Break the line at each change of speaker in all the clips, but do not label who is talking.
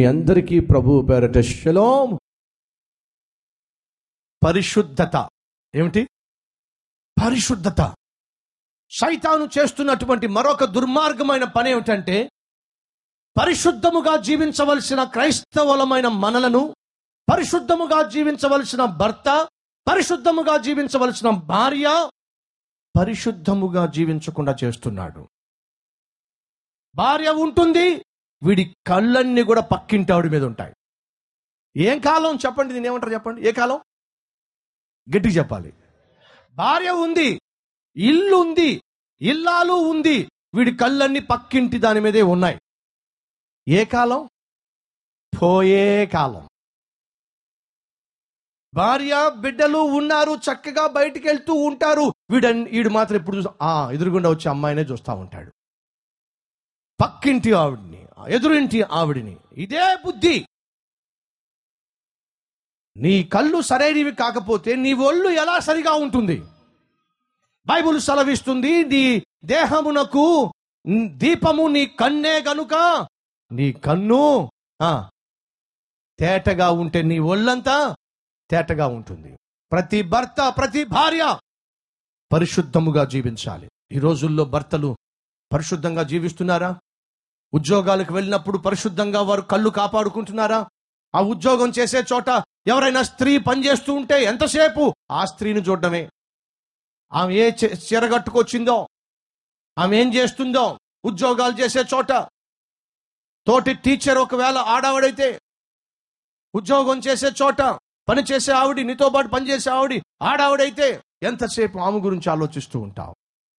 మీ అందరికీ ప్రభు పేరట షలోం పరిశుద్ధత ఏమిటి పరిశుద్ధత సైతాను చేస్తున్నటువంటి మరొక దుర్మార్గమైన పని ఏమిటంటే పరిశుద్ధముగా జీవించవలసిన క్రైస్తవులమైన మనలను పరిశుద్ధముగా జీవించవలసిన భర్త పరిశుద్ధముగా జీవించవలసిన భార్య పరిశుద్ధముగా జీవించకుండా చేస్తున్నాడు భార్య ఉంటుంది వీడి కళ్ళన్నీ కూడా పక్కింటావిడి మీద ఉంటాయి ఏం కాలం చెప్పండి దీన్ని ఏమంటారు చెప్పండి ఏ కాలం గట్టిగా చెప్పాలి భార్య ఉంది ఇల్లు ఉంది ఇల్లాలు ఉంది వీడి కళ్ళన్నీ పక్కింటి దాని మీదే ఉన్నాయి ఏ కాలం పోయే కాలం భార్య బిడ్డలు ఉన్నారు చక్కగా బయటికి వెళ్తూ ఉంటారు వీడ వీడు మాత్రం ఎప్పుడు చూస్తా ఆ ఎదురుగుండా వచ్చే అమ్మాయినే చూస్తూ ఉంటాడు పక్కింటి ఆవిడిని ఎదురింటి ఆవిడిని ఇదే బుద్ధి నీ కళ్ళు సరైనవి కాకపోతే నీ ఒళ్ళు ఎలా సరిగా ఉంటుంది బైబుల్ సెలవిస్తుంది నీ దేహమునకు దీపము నీ కన్నే గనుక నీ కన్ను ఆ, తేటగా ఉంటే నీ ఒళ్ళంతా తేటగా ఉంటుంది ప్రతి భర్త ప్రతి భార్య పరిశుద్ధముగా జీవించాలి ఈ రోజుల్లో భర్తలు పరిశుద్ధంగా జీవిస్తున్నారా ఉద్యోగాలకు వెళ్ళినప్పుడు పరిశుద్ధంగా వారు కళ్ళు కాపాడుకుంటున్నారా ఆ ఉద్యోగం చేసే చోట ఎవరైనా స్త్రీ పనిచేస్తూ ఉంటే ఎంతసేపు ఆ స్త్రీని చూడడమే ఆమె ఏ చే- చీర కట్టుకొచ్చిందో ఆమె ఏం చేస్తుందో ఉద్యోగాలు చేసే చోట తోటి టీచర్ ఒకవేళ ఆడవాడైతే ఉద్యోగం చేసే చోట పని చేసే ఆవిడి నీతో పాటు పనిచేసే ఆవిడి ఆడావిడైతే ఎంతసేపు ఆమె గురించి ఆలోచిస్తూ ఉంటావు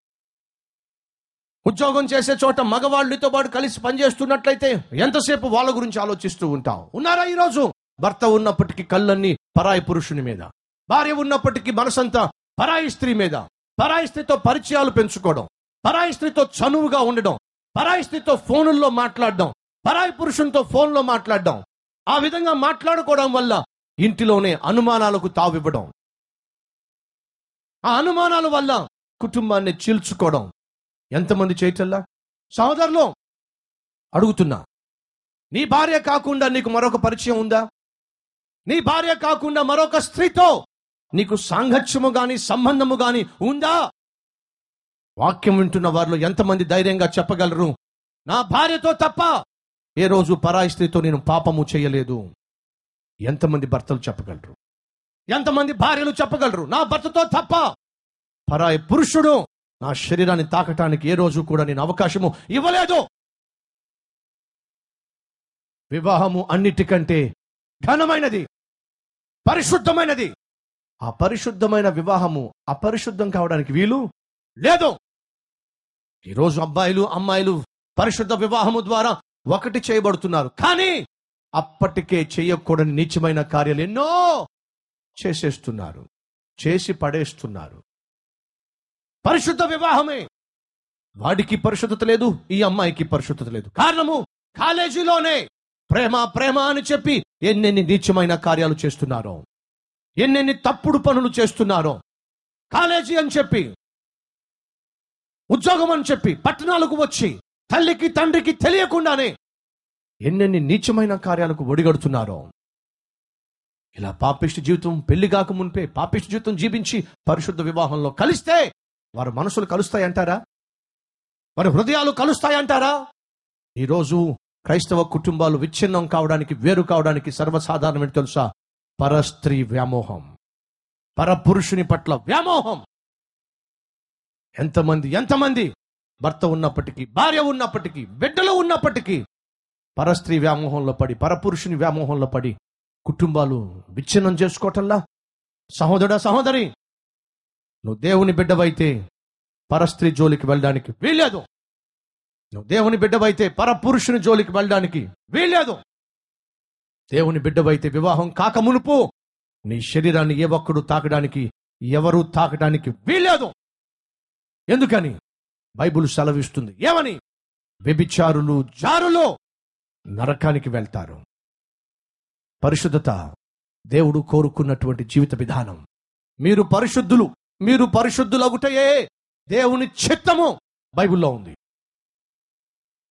ఉద్యోగం చేసే చోట మగవాళ్ళు నీతో పాటు కలిసి పనిచేస్తున్నట్లయితే ఎంతసేపు వాళ్ళ గురించి ఆలోచిస్తూ ఉంటావు ఉన్నారా ఈరోజు భర్త ఉన్నప్పటికీ కళ్ళన్నీ పరాయి పురుషుని మీద భార్య ఉన్నప్పటికీ మనసంతా పరాయి స్త్రీ మీద పరాయి స్త్రీతో పరిచయాలు పెంచుకోవడం పరాయి స్త్రీతో చనువుగా ఉండడం పరాయి స్త్రీతో ఫోనుల్లో మాట్లాడడం పరాయి పురుషునితో ఫోన్లో మాట్లాడడం ఆ విధంగా మాట్లాడుకోవడం వల్ల ఇంటిలోనే అనుమానాలకు తావివ్వడం ఆ అనుమానాల వల్ల కుటుంబాన్ని చీల్చుకోవడం ఎంతమంది చేయటల్లా సహోదరులు అడుగుతున్నా నీ భార్య కాకుండా నీకు మరొక పరిచయం ఉందా నీ భార్య కాకుండా మరొక స్త్రీతో నీకు సాంగత్యము గాని సంబంధము గాని ఉందా వాక్యం వింటున్న వారిలో ఎంతమంది ధైర్యంగా చెప్పగలరు నా భార్యతో తప్ప ఏ రోజు పరాయి స్త్రీతో నేను పాపము చేయలేదు ఎంతమంది భర్తలు చెప్పగలరు ఎంతమంది భార్యలు చెప్పగలరు నా భర్తతో తప్ప పరాయి పురుషుడు నా శరీరాన్ని తాకటానికి ఏ రోజు కూడా నేను అవకాశము ఇవ్వలేదు వివాహము అన్నిటికంటే ఘనమైనది పరిశుద్ధమైనది ఆ పరిశుద్ధమైన వివాహము అపరిశుద్ధం కావడానికి వీలు లేదు ఈరోజు అబ్బాయిలు అమ్మాయిలు పరిశుద్ధ వివాహము ద్వారా ఒకటి చేయబడుతున్నారు కానీ అప్పటికే చేయకూడని నీచమైన కార్యాలు ఎన్నో చేసేస్తున్నారు చేసి పడేస్తున్నారు పరిశుద్ధ వివాహమే వాడికి పరిశుద్ధత లేదు ఈ అమ్మాయికి పరిశుద్ధత లేదు కారణము కాలేజీలోనే ప్రేమ ప్రేమ అని చెప్పి ఎన్నెన్ని నీచమైన కార్యాలు చేస్తున్నారో ఎన్నెన్ని తప్పుడు పనులు చేస్తున్నారో కాలేజీ అని చెప్పి ఉద్యోగం అని చెప్పి పట్టణాలకు వచ్చి తల్లికి తండ్రికి తెలియకుండానే ఎన్నెన్ని నీచమైన కార్యాలకు ఒడిగడుతున్నారో ఇలా పాపిష్టి జీవితం పెళ్లి కాక మునిపే పాపిష్టి జీవితం జీవించి పరిశుద్ధ వివాహంలో కలిస్తే వారి మనసులు కలుస్తాయంటారా వారి హృదయాలు కలుస్తాయంటారా ఈరోజు క్రైస్తవ కుటుంబాలు విచ్ఛిన్నం కావడానికి వేరు కావడానికి సర్వసాధారణమైన తెలుసా పరస్త్రీ వ్యామోహం పరపురుషుని పట్ల వ్యామోహం ఎంతమంది ఎంతమంది భర్త ఉన్నప్పటికీ భార్య ఉన్నప్పటికీ బిడ్డలు ఉన్నప్పటికీ పరస్త్రీ వ్యామోహంలో పడి పరపురుషుని వ్యామోహంలో పడి కుటుంబాలు విచ్ఛిన్నం చేసుకోవటంలా సహోదరుడా సహోదరి నువ్వు దేవుని బిడ్డవైతే పరస్త్రీ జోలికి వెళ్ళడానికి వీల్లేదు నువ్వు దేవుని బిడ్డవైతే పరపురుషుని జోలికి వెళ్ళడానికి వీల్లేదు దేవుని బిడ్డవైతే వివాహం కాక మునుపు నీ శరీరాన్ని ఏ ఒక్కడు తాకడానికి ఎవరు తాకడానికి వీల్లేదు ఎందుకని బైబుల్ సెలవిస్తుంది ఏమని వ్యభిచారులు జారులు నరకానికి వెళ్తారు పరిశుద్ధత దేవుడు కోరుకున్నటువంటి జీవిత విధానం మీరు పరిశుద్ధులు మీరు పరిశుద్ధులగుటయే దేవుని చిత్తము బైబిల్లో ఉంది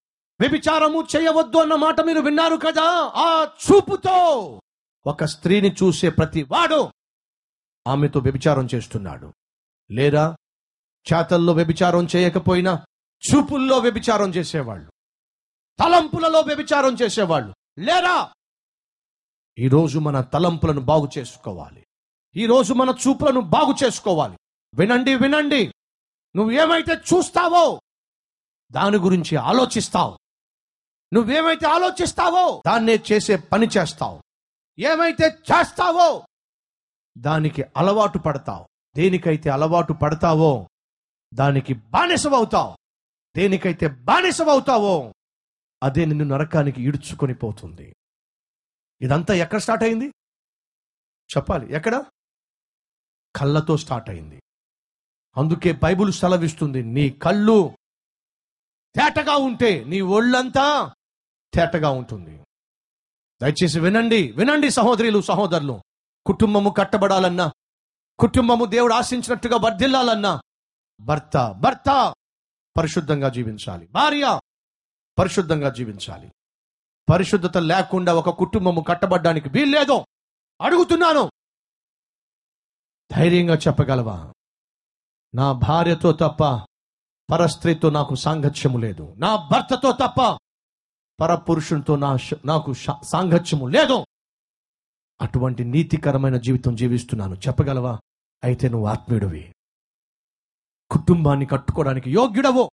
వ్యభిచారము చేయవద్దు అన్న మాట మీరు విన్నారు కదా ఆ చూపుతో ఒక స్త్రీని చూసే ప్రతి వాడు ఆమెతో వ్యభిచారం చేస్తున్నాడు లేదా చేతల్లో వ్యభిచారం చేయకపోయినా చూపుల్లో వ్యభిచారం చేసేవాళ్ళు తలంపులలో వ్యభిచారం చేసేవాళ్ళు లేరా ఈరోజు మన తలంపులను బాగు చేసుకోవాలి ఈరోజు మన చూపులను బాగు చేసుకోవాలి వినండి వినండి నువ్వు ఏమైతే చూస్తావో దాని గురించి ఆలోచిస్తావు నువ్వేమైతే ఆలోచిస్తావో దాన్నే చేసే పని చేస్తావు ఏమైతే చేస్తావో దానికి అలవాటు పడతావు దేనికైతే అలవాటు పడతావో దానికి బానిసవవుతావు దేనికైతే బానిసవవుతావో అదే నిన్ను నరకానికి ఈడ్చుకొని పోతుంది ఇదంతా ఎక్కడ స్టార్ట్ అయింది చెప్పాలి ఎక్కడ కళ్ళతో స్టార్ట్ అయింది అందుకే బైబుల్ సెలవిస్తుంది నీ కళ్ళు తేటగా ఉంటే నీ ఒళ్ళంతా తేటగా ఉంటుంది దయచేసి వినండి వినండి సహోదరులు సహోదరులు కుటుంబము కట్టబడాలన్నా కుటుంబము దేవుడు ఆశించినట్టుగా వర్ధిల్లాలన్నా భర్త భర్త పరిశుద్ధంగా జీవించాలి భార్య పరిశుద్ధంగా జీవించాలి పరిశుద్ధత లేకుండా ఒక కుటుంబము కట్టబడ్డానికి వీల్లేదు అడుగుతున్నాను ధైర్యంగా చెప్పగలవా నా భార్యతో తప్ప పరస్త్రీతో నాకు సాంగత్యము లేదు నా భర్తతో తప్ప పరపురుషునితో నా నాకు శ- సాంగత్యము లేదు అటువంటి నీతికరమైన జీవితం జీవిస్తున్నాను చెప్పగలవా అయితే నువ్వు ఆత్మీయుడివి కుటుంబాన్ని కట్టుకోవడానికి యోగ్యుడవు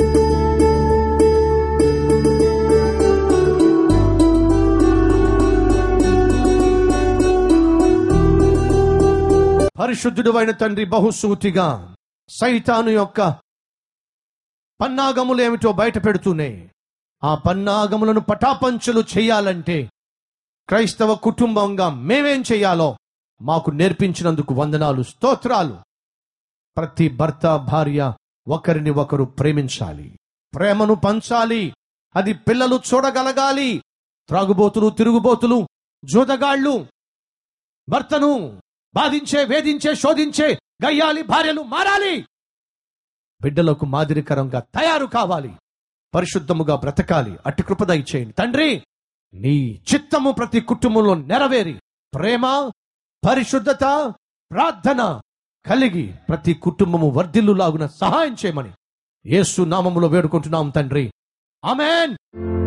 పరిశుద్ధుడు అయిన తండ్రి బహుసూతిగా సైతాను యొక్క పన్నాగములేమిటో బయట పెడుతూనే ఆ పన్నాగములను పటాపంచలు చేయాలంటే క్రైస్తవ కుటుంబంగా మేమేం చేయాలో మాకు నేర్పించినందుకు వందనాలు స్తోత్రాలు ప్రతి భర్త భార్య ఒకరిని ఒకరు ప్రేమించాలి ప్రేమను పంచాలి అది పిల్లలు చూడగలగాలి త్రాగుబోతులు తిరుగుబోతులు జోదగాళ్ళు భర్తను బాధించే వేధించే శోధించే గయ్యాలి భార్యలు మారాలి బిడ్డలకు మాదిరికరంగా తయారు కావాలి పరిశుద్ధముగా బ్రతకాలి అట్టి కృపద ఇచ్చేయండి తండ్రి నీ చిత్తము ప్రతి కుటుంబంలో నెరవేరి ప్రేమ పరిశుద్ధత ప్రార్థన కలిగి ప్రతి కుటుంబము వర్ధిల్లులాగున సహాయం చేయమని యేసు నామములో వేడుకుంటున్నాం తండ్రి ఆమెన్